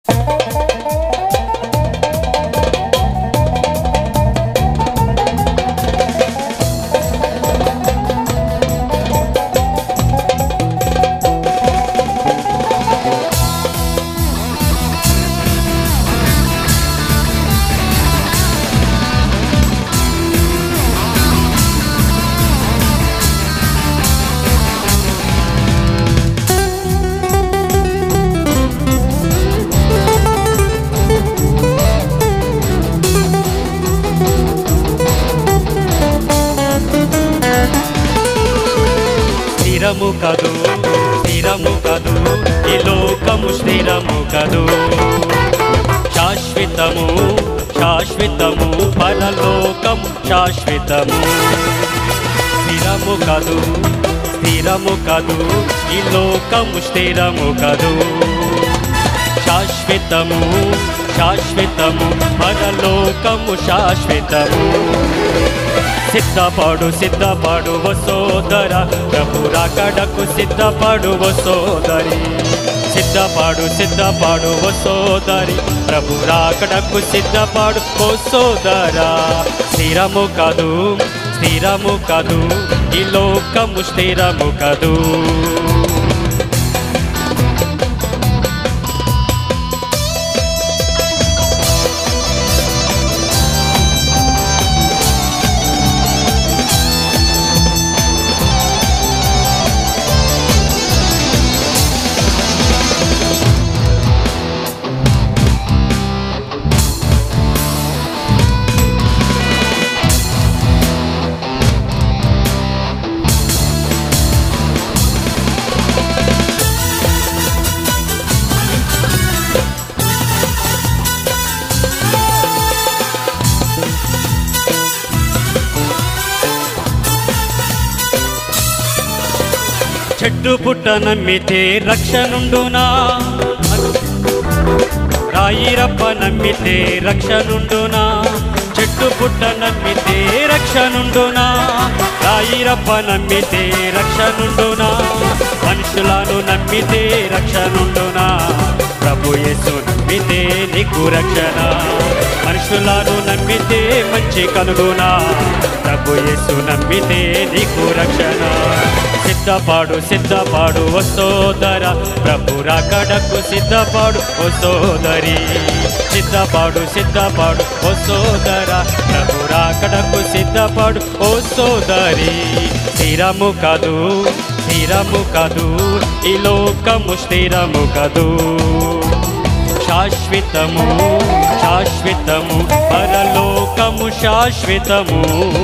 స్థిరము కదు స్థిరము కదు ఈ లోకము స్థిరము కదు శాశ్వతము శాశ్వతము పరలోకము శాశ్వతము స్థిరము కదు స్థిరము కదు ఈ లోకము స్థిరము కదు శాశ్వతము శాశ్వతము పరలోకము శాశ్వతము సిద్ధపడు సిద్ధపడు ఓ సోదర ప్రభు రాకడకు సిద్ధపడు ఓ సోదరి సిద్ధపడు సిద్ధపడు ఓ సోదరి ప్రభు రాకడకు సిద్ధపడు ఓ సోదరా స్థిరము కదు స్థిరము కదు ఈ లోకము స్థిరము కదు చెట్టు పుట్ట నమ్మితే రక్షణుండునా రాయిరప్ప నమ్మితే రక్షణుండునా చెట్టు పుట్ట నమ్మితే రక్షణుండునా రాయిరప్ప నమ్మితే రక్షణుండునా మనుషులను నమ్మితే రక్షణుండునా ప్రభు యేసు నమ్మితే నీకు రక్షణ మనుషులను నమ్మితే మంచి కలుగునా ప్రభు యేసు నమ్మితే నీకు రక్షణ సిద్ధపాడు సిద్ధపాడు ఓ సోదర ప్రభు రాకడకు సిద్ధపాడు ఓ సోదరి సిద్ధపాడు సిద్ధపాడు ఓ సోదర ప్రభు రాకడకు సిద్ధపాడు ఓ సోదరి స్థిరము కదు స్థిరము కదు ఈ లోకము స్థిరము కదు శాశ్వతము శాశ్వతము పరలోకము శాశ్వతము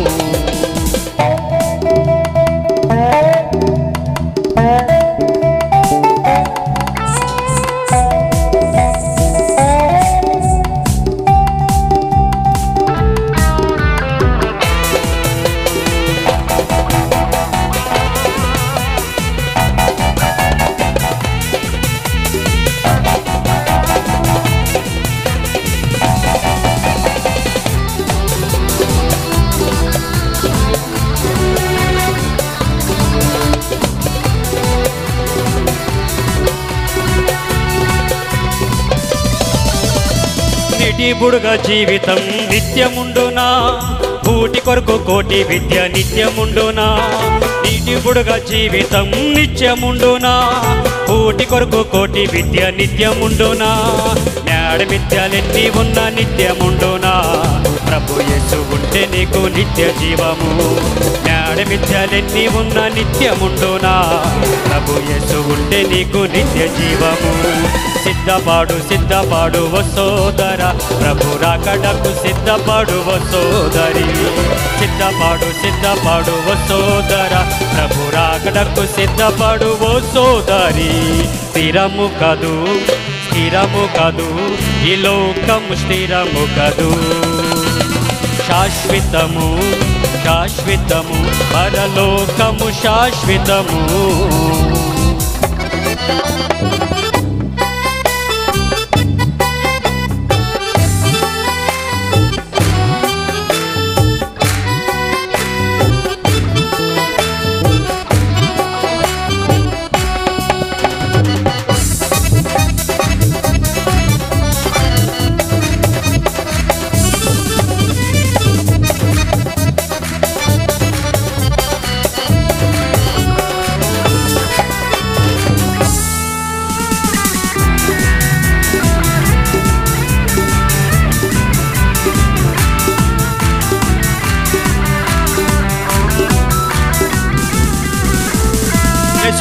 నిటి బుడుగ జీవితం నిత్యముండునా కూటి కొరకు కోటి విద్య నిత్యముండునా నీటి బుడుగ జీవితం నిత్యముండునా కూటి కొరకు కోటి విద్య నిత్యముండునా న్యాడ విద్యలెన్ని ఉన్న నిత్యముండునా ప్రభు యేసు ఉంటే నీకు నిత్య జీవము న్యాడ విద్యలెన్ని ఉన్న నిత్యముండునా ప్రభు యేసు ఉంటే నీకు నిత్య జీవము సిద్ధపాడు సిద్ధపాడు ఓ సోదర ప్రభు రాకడకు సిద్ధపాడు ఓ సోదరి సిద్ధపాడు సిద్ధపాడు ఓ సోదర ప్రభు రాకడకు సిద్ధపాడు ఓ సోదరి స్థిరము కదు స్థిరము కదు ఈ లోకము స్థిరము కదు శాశ్వతము శాశ్వతము పరలోకము శాశ్వతము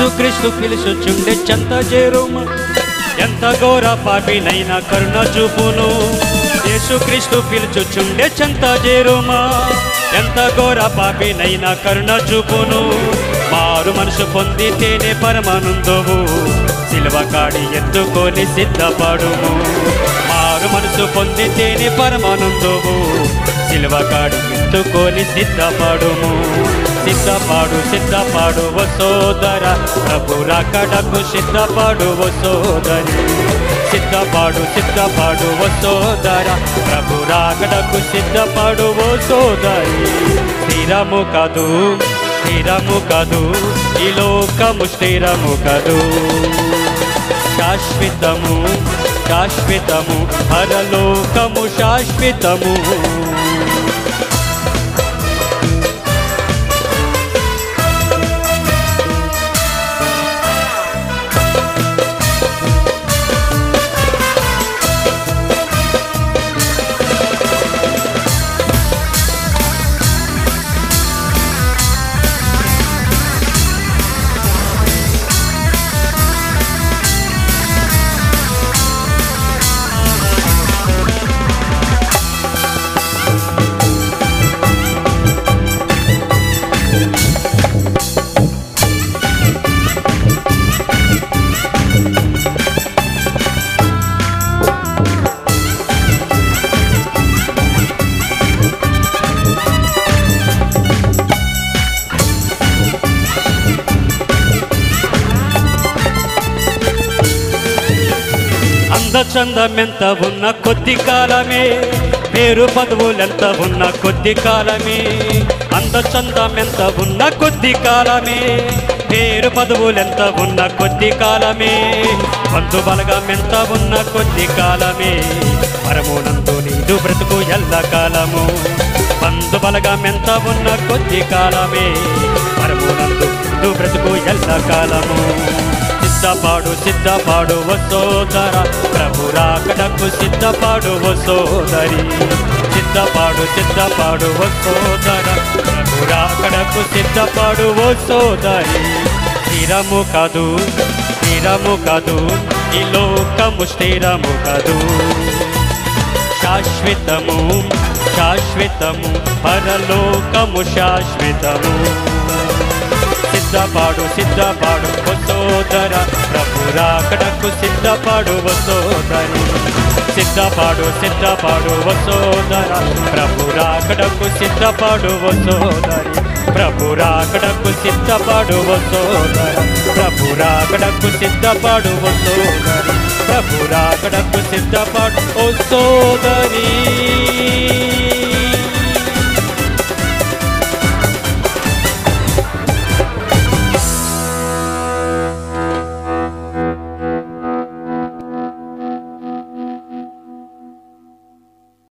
యేసుక్రీస్తు పిలుచుచుండే చెంత చేరుమా ఎంత ఘోర పాపినైనా కరుణ చూపును యేసుక్రీస్తు పిలుచుచుండే చెంత చేరుమా ఎంత ఘోర పాపినైనా కరుణ చూపును మారు మనసు పొందితేనే పరమానందవు సిలువ కాడి ఎత్తుకొని సిద్ధపడుము మారు మనసు పొందితేనే పరమానందవు సిలువ కాడి ఎత్తుకొని సిద్ధపడుము సిద్ధపాడు సిద్ధపాడు ఓ సోదర ప్రభు రాకడకు సిద్ధపాడు ఓ సోదరి సిద్ధపాడు సిద్ధపాడు ఓ సోదర ప్రభు రాకడకు సిద్ధపాడు ఓ సోదరి స్థిరము కదు స్థిరము కదు ఈ లోకము స్థిరము కదు శాశ్వతము శాశ్వతము పరలోకము శాశ్వతము అందచందమెంత ఉన్న కొద్ది కాలమే పేరు పదవులెంత ఉన్న కొద్ది కాలమే అందచందమెంత ఉన్న కొద్ది కాలమే పేరు పదవులెంత ఉన్న కొద్ది కాలమే బంధు బలగమెంత ఉన్న కొద్ది కాలమే పరమునందు నీదు బ్రతుకు ఎల్ల కాలము బంధు బలగమెంత ఉన్న కొద్ది కాలమే పరమునందు నీదు బ్రతుకు ఎల్ల కాలము సిద్ధపాడు సిద్ధపాడు ఓ సోదర ప్రభు రాకడకు సిద్ధపాడు ఓ సోదరి సిద్ధపాడు సిద్ధపాడు ఓ సోదర ప్రభు రాకడకు సిద్ధపాడు ఓ సోదరి స్థిరము కదు స్థిరము కదు ఈ లోకము స్థిరము కదు శాశ్వతము శాశ్వతము పరలోకము శాశ్వతము సిద్ధపాడు సిద్ధపాడు ఓ సోదర ప్రభు రాకడకు సిద్ధపాడు ఓ సోదరి సిద్ధపాడు సిద్ధపాడు ఓ సోదర ప్రభు రాకడకు సిద్ధపాడు ఓ సోదరి ప్రభు రాకడకు సిద్ధపాడు ఓ సోదర ప్రభు రాకడకు సిద్ధపాడు ఓ సోదరి ప్రభు రాకడకు సిద్ధపాడు ఓ సోదరి